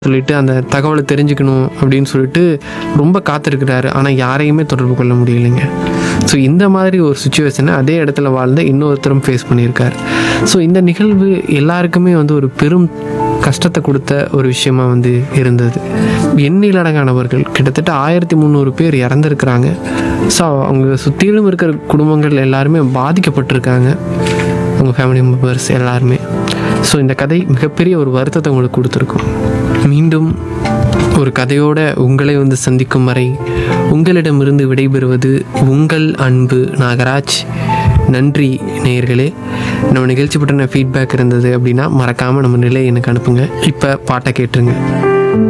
சொல்லிட்டு அந்த தகவலை தெரிஞ்சுக்கணும் அப்படின்னு சொல்லிட்டு ரொம்ப காத்திருக்கிறாரு ஆனால் யாரையுமே தொடர்பு கொள்ள முடியலைங்க ஸோ இந்த மாதிரி ஒரு சுச்சுவேஷனை அதே இடத்துல வாழ்ந்த இன்னொருத்தரும் ஃபேஸ் பண்ணியிருக்கார் ஸோ இந்த நிகழ்வு எல்லாருக்குமே வந்து ஒரு பெரும் கஷ்டத்தை கொடுத்த ஒரு விஷயமா வந்து இருந்தது எண்ணிலடங்கானவர்கள் கிட்டத்தட்ட ஆயிரத்தி முந்நூறு பேர் இறந்துருக்கிறாங்க ஸோ அவங்க சுற்றிலும் இருக்கிற குடும்பங்கள் எல்லாருமே பாதிக்கப்பட்டிருக்காங்க அவங்க ஃபேமிலி மெம்பர்ஸ் எல்லாருமே ஸோ இந்த கதை மிகப்பெரிய ஒரு வருத்தத்தை உங்களுக்கு கொடுத்துருக்கும் மீண்டும் ஒரு கதையோட உங்களை வந்து சந்திக்கும் வரை உங்களிடமிருந்து விடைபெறுவது உங்கள் அன்பு நாகராஜ் நன்றி நேயர்களே நம்ம நிகழ்ச்சி பற்றின ஃபீட்பேக் இருந்தது அப்படின்னா மறக்காமல் நம்ம நிலை எனக்கு அனுப்புங்க இப்போ பாட்டை கேட்டுருங்க